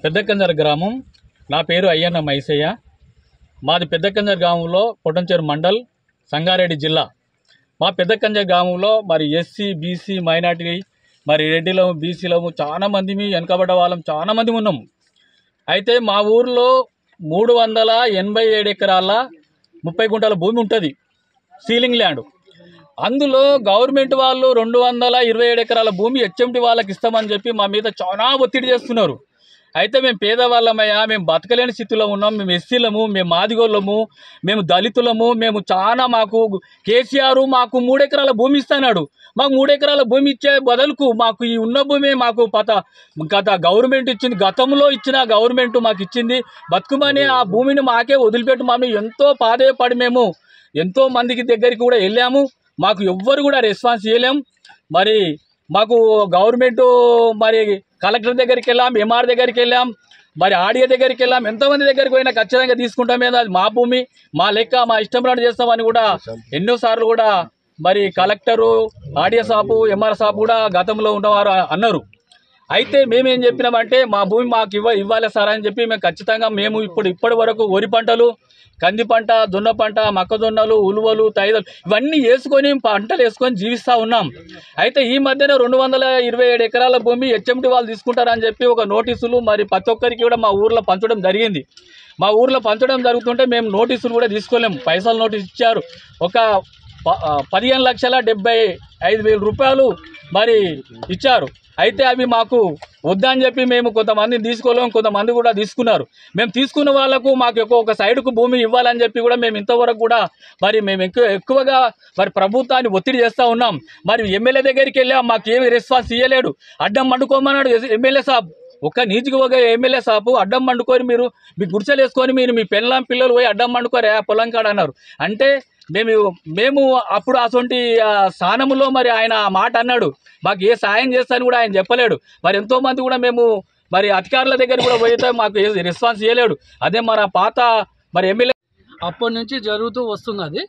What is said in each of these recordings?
పెద్దకంజర్ గ్రామం నా పేరు అయ్యన్న మైసయ్య మాది పెద్దకంజర్ గ్రామంలో పొటంచేరు మండల్ సంగారెడ్డి జిల్లా మా పెద్దకంజర్ గ్రామంలో మరి ఎస్సీ బీసీ మైనార్టీ మరి రెడ్డిలము బీసీలము చాలా మంది వెనకబడ్డ వాళ్ళం చాలా మంది ఉన్నాము అయితే మా ఊర్లో మూడు వందల ఎనభై ఏడు ఎకరాల ముప్పై గుంటల భూమి ఉంటుంది సీలింగ్ ల్యాండ్ అందులో గవర్నమెంట్ వాళ్ళు రెండు వందల ఇరవై ఏడు ఎకరాల భూమి హెచ్ఎంటి వాళ్ళకి ఇస్తామని చెప్పి మా మీద చాలా ఒత్తిడి చేస్తున్నారు అయితే మేము పేదవాళ్ళమయ్యా మేము బతకలేని స్థితిలో ఉన్నాం మేము ఎస్సీలము మేము మాదిగోళ్ళము మేము దళితులము మేము చాలా మాకు కేసీఆర్ మాకు మూడు ఎకరాల భూమి ఇస్తున్నాడు మాకు మూడు ఎకరాల భూమి ఇచ్చే బదులుకు మాకు ఈ ఉన్న భూమి మాకు పత గత గవర్నమెంట్ ఇచ్చింది గతంలో ఇచ్చిన గవర్నమెంట్ మాకు ఇచ్చింది బతుకుమని ఆ భూమిని మాకే వదిలిపెట్టి మేము ఎంతో పాదేపడి మేము ఎంతో మందికి దగ్గరికి కూడా వెళ్ళాము మాకు ఎవ్వరు కూడా రెస్పాన్స్ చేయలేం మరి మాకు గవర్నమెంట్ మరి కలెక్టర్ దగ్గరికి వెళ్ళాం ఎంఆర్ దగ్గరికి వెళ్ళాం మరి ఆడియో దగ్గరికి వెళ్ళాం ఎంతోమంది దగ్గరికి పోయినా ఖచ్చితంగా తీసుకుంటామే అది మా భూమి మా లెక్క మా ఇష్టం రాని చేస్తామని కూడా ఎన్నోసార్లు కూడా మరి collector RDO shop MR shop కూడా గతంలో ఉన్నవారు అన్నారు అయితే మేమేం చెప్పినామంటే మా భూమి మాకు ఇవ్వ ఇవ్వాలి సార్ అని చెప్పి మేము ఖచ్చితంగా మేము ఇప్పుడు ఇప్పటి వరకు వరి పంటలు కంది పంట జొన్న పంట మొక్కజొన్నలు ఉలువలు తైదలు ఇవన్నీ వేసుకొని పంటలు వేసుకొని జీవిస్తూ ఉన్నాం అయితే ఈ మధ్యన రెండు వందల ఇరవై ఏడు ఎకరాల భూమి హెచ్ఎంటి వాళ్ళు తీసుకుంటారని చెప్పి ఒక నోటీసులు మరి ప్రతి ఒక్కరికి కూడా మా ఊర్లో పంచడం జరిగింది మా ఊర్లో పంచడం జరుగుతుంటే మేము నోటీసులు కూడా తీసుకోలేము పైసలు నోటీస్ ఇచ్చారు ఒక ప- ఆ, పదిహేను లక్షల డెబ్బై ఐదు వేల రూపాయలు మరి ఇచ్చారు అయితే అవి మాకు వద్దని చెప్పి మేము కొంతమందిని తీసుకోలేము కొంతమంది కూడా తీసుకున్నారు మేము తీసుకున్న వాళ్ళకు మాకు ఎక్కువ ఒక సైడ్కు భూమి ఇవ్వాలని చెప్పి కూడా మేము ఇంతవరకు కూడా మరి మేము ఎక్కువ ఎక్కువగా మరి ప్రభుత్వాన్ని ఒత్తిడి చేస్తూ ఉన్నాం మరి ఎమ్మెల్యే దగ్గరికి వెళ్ళాం మాకు ఏమి రెస్పాన్స్ ఇవ్వలేడు అడ్డం మండుకోమన్నాడు ఎమ్మెల్యే సాబ్ ఒక్క నీతికి ఒక ఎమ్మెల్యే సాపు అడ్డం మండుకొని మీరు మీ గుడిసెలు వేసుకొని మీరు మీ పెళ్ళాం పిల్లలు పోయి అడ్డం మండుకోరే ఆ పొలం కాడ అన్నారు అంటే మేము మేము అప్పుడు అటువంటి ఆ, స్థానంలో మరి ఆయన ఆ మాట అన్నాడు మాకు ఏ సాయం చేస్తాను కూడా ఆయన చెప్పలేడు మరి ఎంతోమంది కూడా మేము మరి అధికారుల దగ్గర కూడా పోయితే మాకు ఏ రెస్పాన్స్ చేయలేడు అదే మన పాత మరి ఎమ్మెల్యే అప్పటి నుంచి జరుగుతూ వస్తున్నది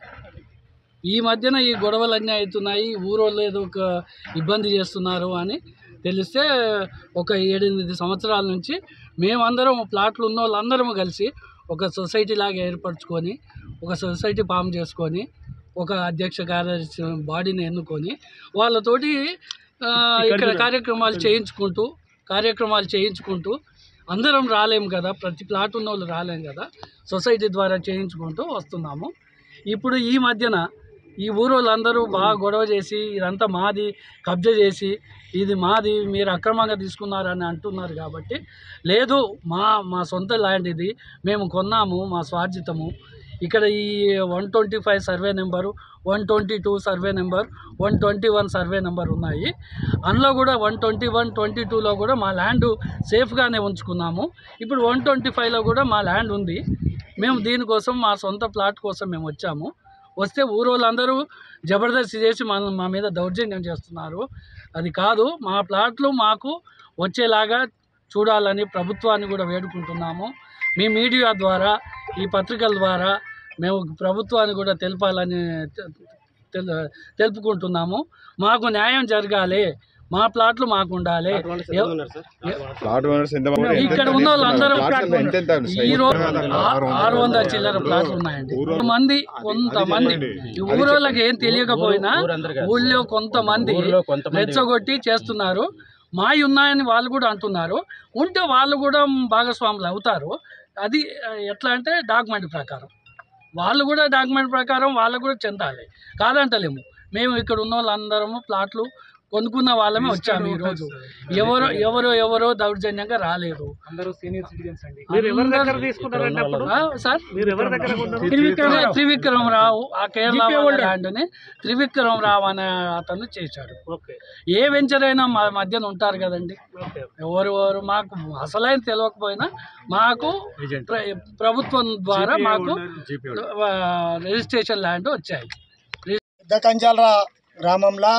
ఈ మధ్యన ఈ గొడవలు అన్నీ అవుతున్నాయి ఊరోళ్ళు ఏదో ఒక ఇబ్బంది చేస్తున్నారు అని తెలిస్తే ఒక ఏడెనిమిది సంవత్సరాల నుంచి మేమందరం ప్లాట్లు ఉన్న వాళ్ళందరం కలిసి ఒక సొసైటీ లాగా ఏర్పరచుకొని ఒక సొసైటీ ఫామ్ చేసుకొని ఒక అధ్యక్ష కార్యదర్శి బాడీని ఎన్నుకొని వాళ్ళతోటి ఆ, ఇక్కడ కార్యక్రమాలు చేయించుకుంటూ కార్యక్రమాలు చేయించుకుంటూ అందరం రాలేము కదా ప్రతి ప్లాట్ ఉన్న వాళ్ళు రాలేము కదా సొసైటీ ద్వారా చేయించుకుంటూ వస్తున్నాము ఇప్పుడు ఈ మధ్యన ఈ ఊరోళ్ళందరూ బాగా గొడవ చేసి ఇదంతా మాది కబ్జా చేసి ఇది మాది మీరు అక్రమంగా తీసుకున్నారని అంటున్నారు కాబట్టి లేదు మా మా సొంత ల్యాండ్ ఇది మేము కొన్నాము మా స్వార్జితము ఇక్కడ ఈ one twenty five survey number one twenty two survey number one twenty one survey number ఉన్నాయి అందులో కూడా వన్ ట్వంటీ వన్ ట్వంటీ టూలో కూడా మా ల్యాండ్ సేఫ్గానే ఉంచుకున్నాము ఇప్పుడు వన్ ట్వంటీ ఫైవ్లో కూడా మా ల్యాండ్ ఉంది మేము దీనికోసం మా సొంత ప్లాట్ కోసం మేము వచ్చాము వస్తే ఊరోళ్ళందరూ జబర్దస్త్ చేసి మన మా మీద దౌర్జన్యం చేస్తున్నారు అది కాదు మా ప్లాట్లు మాకు వచ్చేలాగా చూడాలని ప్రభుత్వాన్ని కూడా వేడుకుంటున్నాము మీ మీడియా ద్వారా ఈ పత్రికల ద్వారా మేము ప్రభుత్వాన్ని కూడా తెలపాలని తె- తెలు తెలుపుకుంటున్నాము మాకు న్యాయం జరగాలి మా ప్లాట్లు మాకు ఉండాలి ఎవ- ప్లాట్ ఓనర్స్ ఎంత మంది? ఇక్కడ ఉన్న వాళ్ళందరూ ప్లాట్స్ ఎంత ఎంత ఉంది? ఈ రోజు ఆరు వందల చిల్లర ప్లాట్లు ఉన్నాయండి కొంతమంది కొంతమంది ఈ ఊరోళ్ళకి ఏం తెలియకపోయినా ఊళ్ళో కొంతమంది రెచ్చగొట్టి చేస్తున్నారు మాయి ఉన్నాయని వాళ్ళు కూడా అంటున్నారు ఉంటే వాళ్ళు కూడా భాగస్వాములు అవుతారు అది ఆ, ఎట్లా అంటే డాక్యుమెంట్ ప్రకారం వాళ్ళు కూడా డాక్యుమెంట్ ప్రకారం వాళ్ళకు కూడా చెందాలి కాదంటలేము మేము ఇక్కడ ఉన్న వాళ్ళందరము ప్లాట్లు కొనుక్కున్న వాళ్ళమే వచ్చాము ఈరోజు ఎవరో ఎవరో ఎవరో దౌర్జన్యంగా రాలేదు అందరూ సీనియర్ సిటిజన్స్ అండి మీరు ఎవరి దగ్గర తీసుకున్నారండి అప్పుడు ఆ, సార్ మీరు ఎవరి దగ్గర కొన్నారు త్రివిక్రమ త్రివిక్రమరావు ఆ కేరళ వాళ్ళ ల్యాండ్ని త్రివిక్రమరావు అనే అతను చేశాడు ఓకే ఏ వెంచర్ అయినా మా మధ్యన ఉంటారు కదండి ఓకే ఎవరు ఎవరు మాకు అసలైన తెలియకపోయినా మాకు ప్ర- ప్రభుత్వం ద్వారా మాకు ఆ, రిజిస్ట్రేషన్ ల్యాండ్ వచ్చాయి పెద్ద కంచాల గ్రామంలో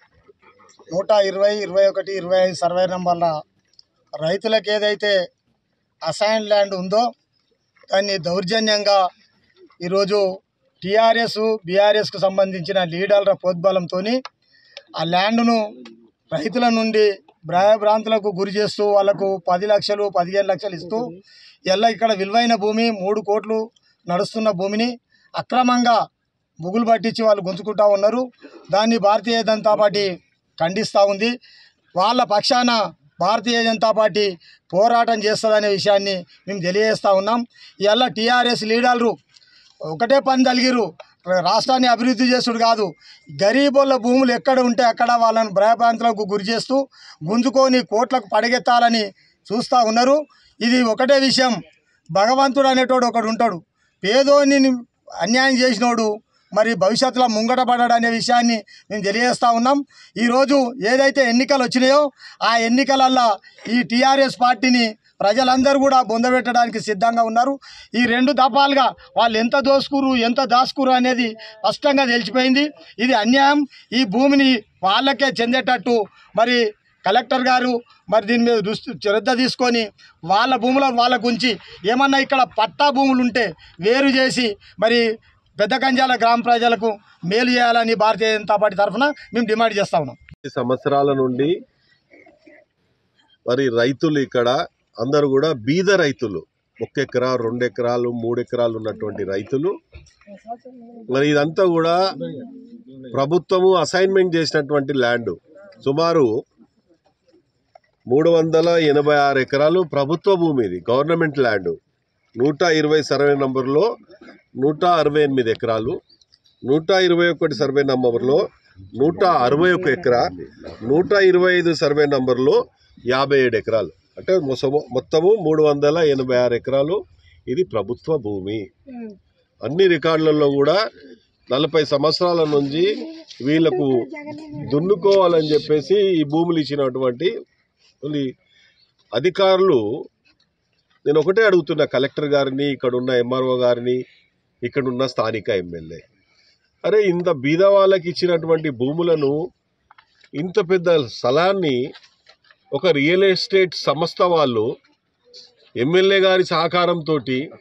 నూట ఇరవై ఇరవై ఒకటి ఇరవై ఐదు సర్వే నెంబర్ల రైతులకు ఏదైతే అసైన్ ల్యాండ్ ఉందో దాన్ని దౌర్జన్యంగా ఈరోజు టీఆర్ఎస్ బీఆర్ఎస్కు సంబంధించిన లీడర్ల ప్రోద్బలంతో ఆ ల్యాండ్ను రైతుల నుండి భయభ్రాంతులకు గురి చేస్తూ వాళ్ళకు పది లక్షలు పదిహేను లక్షలు ఇస్తూ ఎలా ఇక్కడ విలువైన భూమి మూడు కోట్లు నడుస్తున్న భూమిని అక్రమంగా బుగులు పట్టించి వాళ్ళు గుంజుకుంటా ఉన్నారు దాన్ని భారతీయ జనతా పార్టీ ఖండిస్తూ ఉంది వాళ్ళ పక్షాన భారతీయ జనతా పార్టీ పోరాటం చేస్తుందనే విషయాన్ని మేము తెలియజేస్తూ ఉన్నాం ఇలా టీఆర్ఎస్ లీడర్లు ఒకటే పని కలిగిరు రాష్ట్రాన్ని అభివృద్ధి చేసుడు కాదు గరీబుల భూములు ఎక్కడ ఉంటే అక్కడ వాళ్ళని భయభ్రాంతులకు గురి చేస్తూ గుంజుకొని కోట్లకు పడగెత్తాలని చూస్తూ ఉన్నారు ఇది ఒకటే విషయం భగవంతుడు అనేటోడు ఒకడు ఉంటాడు పేదోని అన్యాయం చేసినోడు మరి భవిష్యత్తులో ముంగట పడడు అనే విషయాన్ని మేము తెలియజేస్తూ ఉన్నాం ఈరోజు ఏదైతే ఎన్నికలు వచ్చినాయో ఆ ఎన్నికలల్లో ఈ టీఆర్ఎస్ పార్టీని ప్రజలందరూ కూడా బొందబెట్టడానికి సిద్ధంగా ఉన్నారు ఈ రెండు దఫాలుగా వాళ్ళు ఎంత దోసుకురు ఎంత దాసుకురు అనేది స్పష్టంగా తెలిసిపోయింది ఇది అన్యాయం ఈ భూమిని వాళ్ళకే చెందేటట్టు మరి కలెక్టర్ గారు మరి దీని మీద దృష్టి శ్రద్ధ తీసుకొని వాళ్ళ భూముల వాళ్ళకు ఉంచి ఏమన్నా ఇక్కడ పట్టా భూములు ఉంటే వేరు చేసి మరి పెద్ద కంజాల గ్రామ ప్రజలకు మేలు చేయాలని భారతీయ జనతా పార్టీ తరఫున మేము డిమాండ్ చేస్తా ఉన్నాం సంవత్సరాల నుండి మరి రైతులు ఇక్కడ అందరూ కూడా బీద రైతులు ఒక ఎకరా రెండు ఎకరాలు మూడు ఎకరాలు ఉన్నటువంటి రైతులు మరి ఇదంతా కూడా ప్రభుత్వము అసైన్మెంట్ చేసినటువంటి ల్యాండ్ సుమారు మూడు వందల ఎనభై ఆరు ఎకరాలు ప్రభుత్వ భూమి ఇది గవర్నమెంట్ ల్యాండ్ నూట ఇరవై సర్వే నంబర్లో నూట అరవై ఎనిమిది ఎకరాలు నూట ఇరవై ఒకటి సర్వే నంబర్లో నూట అరవై ఒక ఎకరా నూట ఇరవై ఐదు సర్వే నంబర్లో యాభై ఏడు ఎకరాలు అంటే మొసము మొత్తము మూడు వందల ఎనభై ఆరు ఎకరాలు ఇది ప్రభుత్వ భూమి అన్ని రికార్డులలో కూడా నలభై సంవత్సరాల నుంచి వీళ్ళకు దున్నుకోవాలని చెప్పేసి ఈ భూములు ఇచ్చినటువంటి కొన్ని అధికారులు నేను ఒకటే అడుగుతున్నా కలెక్టర్ గారిని ఇక్కడ ఉన్న ఎంఆర్ఓ గారిని ఇక్కడ ఉన్న స్థానిక ఎమ్మెల్యే అరే ఇంత బీద వాళ్ళకి ఇచ్చినటువంటి భూములను ఇంత పెద్ద స్థలాన్ని ఒక రియల్ ఎస్టేట్ సంస్థ వాళ్ళు ఎమ్మెల్యే గారి సహకారంతో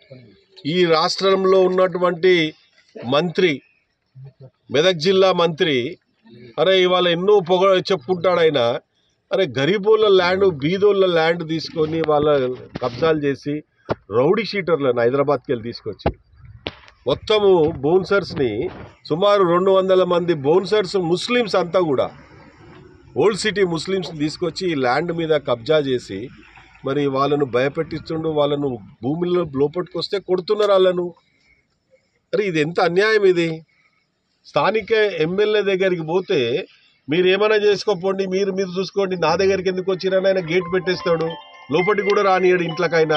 ఈ రాష్ట్రంలో ఉన్నటువంటి మంత్రి మెదక్ జిల్లా మంత్రి అరే ఇవాళ ఎన్నో పొగ చెప్పుకుంటాడు ఆయన అరే గరీబోళ్ళ ల్యాండ్ బీదోళ్ళ ల్యాండ్ తీసుకొని వాళ్ళ కబ్జాలు చేసి రౌడీ షీటర్లను హైదరాబాద్కి వెళ్ళి తీసుకొచ్చి మొత్తము బౌన్సర్స్ని సుమారు రెండు వందల మంది బౌన్సర్స్ ముస్లిమ్స్ అంతా కూడా ఓల్డ్ సిటీ ముస్లిమ్స్ తీసుకొచ్చి ఈ ల్యాండ్ మీద కబ్జా చేసి మరి వాళ్ళను భయపెట్టిస్తుండు వాళ్ళను భూమిలో లోపలికొస్తే కొడుతున్నారు వాళ్ళను అరే ఇది ఎంత అన్యాయం ఇది స్థానిక ఎమ్మెల్యే దగ్గరికి పోతే మీరు ఏమైనా చేసుకోపోండి మీరు మీరు చూసుకోండి నా దగ్గరికి ఎందుకు వచ్చిరని ఆయన గేట్ పెట్టేస్తాడు లోపలికి కూడా రానియడు ఇంట్లోకైనా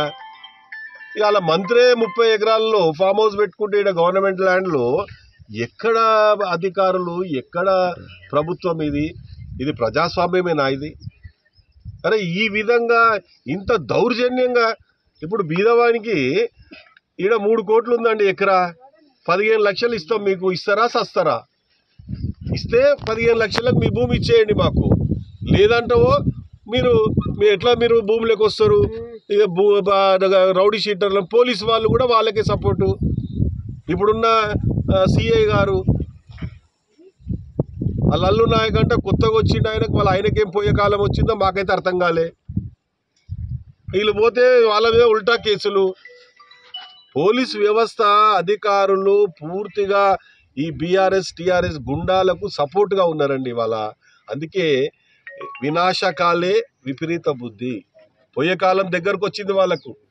ఇక అలా మంత్రే ముప్పై ఎకరాల్లో ఫామ్ హౌస్ పెట్టుకుంటే ఇక్కడ గవర్నమెంట్ ల్యాండ్లో ఎక్కడ అధికారులు ఎక్కడ ప్రభుత్వం ఇది ఇది ప్రజాస్వామ్యమేనా ఇది అరే ఈ విధంగా ఇంత దౌర్జన్యంగా ఇప్పుడు బీదవానికి ఈడ మూడు కోట్లు ఉందండి ఎకరా పదిహేను లక్షలు ఇస్తాం మీకు ఇస్తారా సస్తారా ఇస్తే పదిహేను లక్షలకు మీ భూమి ఇచ్చేయండి మాకు లేదంటావో మీరు మీరు ఎట్లా మీరు భూమిలోకి వస్తారు ఇక భూ బా- రౌడీ షీటర్లు పోలీస్ వాళ్ళు కూడా వాళ్ళకే సపోర్టు ఇప్పుడున్న సిఐ గారు వాళ్ళ అల్లు నాయక్ అంటే కొత్తగా వచ్చిండు ఆయనకు వాళ్ళ ఆయనకేం పోయే కాలం వచ్చిందో మాకైతే అర్థం కాలే వీళ్ళు పోతే వాళ్ళ మీద ఉల్టా కేసులు పోలీస్ వ్యవస్థ అధికారులు పూర్తిగా ఈ బీఆర్ఎస్ టీఆర్ఎస్ గుండాలకు సపోర్ట్గా ఉన్నారండి ఇవాళ అందుకే వినాశకాలే విపరీత బుద్ధి పోయే కాలం దగ్గరకు వచ్చింది వాళ్ళకు